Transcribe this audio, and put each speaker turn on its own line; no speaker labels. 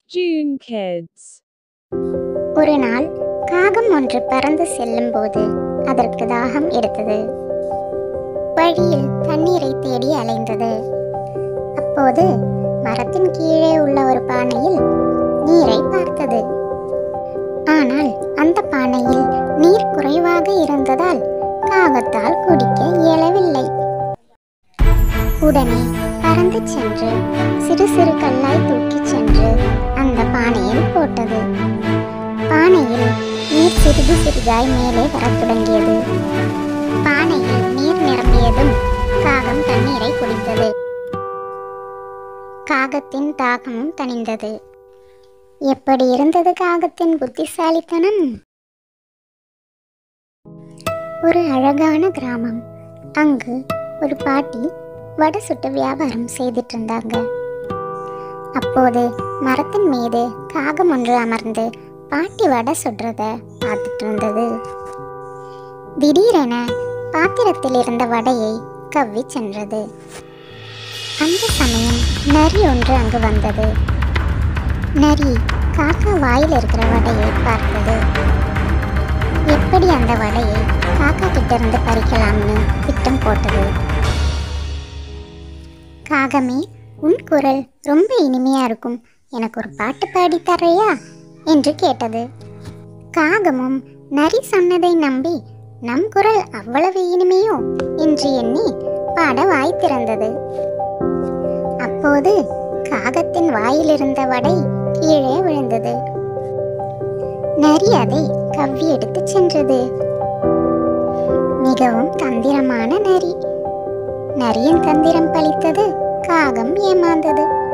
June Kids.
ஒரு நாள் காகம் ஒன்று பறந்து செல்லும்போது அதற்கு தாகம் எடுத்தது வழியில் தண்ணீரை தேடி அலைந்தது அப்போது மரத்தின் கீழே உள்ள ஒரு பானையில் நீரை பார்த்தது ஆனால் அந்த பானையில் நீர் குறைவாக இருந்ததால் காகத்தால் குடிக்க இயலவில்லை உடனே பறந்து சென்று சிறு சிறு கல்லாய் தூக்கிச் சென்று அந்த பானையில் போட்டது பானையில் நீர் சிறிது சிறிதாய் மேலே வரத் தொடங்கியது பானையில் நீர் நிரம்பியதும் காகம் தண்ணீரை குடித்தது காகத்தின் தாகமும் தணிந்தது எப்படி இருந்தது காகத்தின் புத்திசாலித்தனம் ஒரு அழகான கிராமம் அங்கு ஒரு பாட்டி வடை சுட்டு வியாபாரம் செய்துட்டு இருந்தாங்க அப்போது மரத்தின் மீது காகம் ஒன்று அமர்ந்து பாட்டி வடை சுடுறத பார்த்துட்டு இருந்தது திடீரென பாத்திரத்தில் இருந்த வடையை கவ்வி சென்றது அந்த சமயம் நரி ஒன்று அங்கு வந்தது நரி காக்கா வாயில் இருக்கிற வடையை பார்த்தது எப்படி அந்த வடையை காக்கா கிட்ட இருந்து பறிக்கலாம்னு திட்டம் போட்டது காகமே உன் குரல் ரொம்ப இனிமையா இருக்கும் எனக்கு ஒரு பாட்டு பாடி தரையா என்று கேட்டது காகமும் நரி சொன்னதை நம்பி நம் குரல் அவ்வளவு இனிமையோ என்று எண்ணி பாட வாய் திறந்தது அப்போது காகத்தின் வாயிலிருந்த வடை கீழே விழுந்தது நரி அதை கவ்வி எடுத்துச் சென்றது மிகவும் தந்திரமான நரி நரியின் தந்திரம் பலித்தது காகம் ஏமாந்தது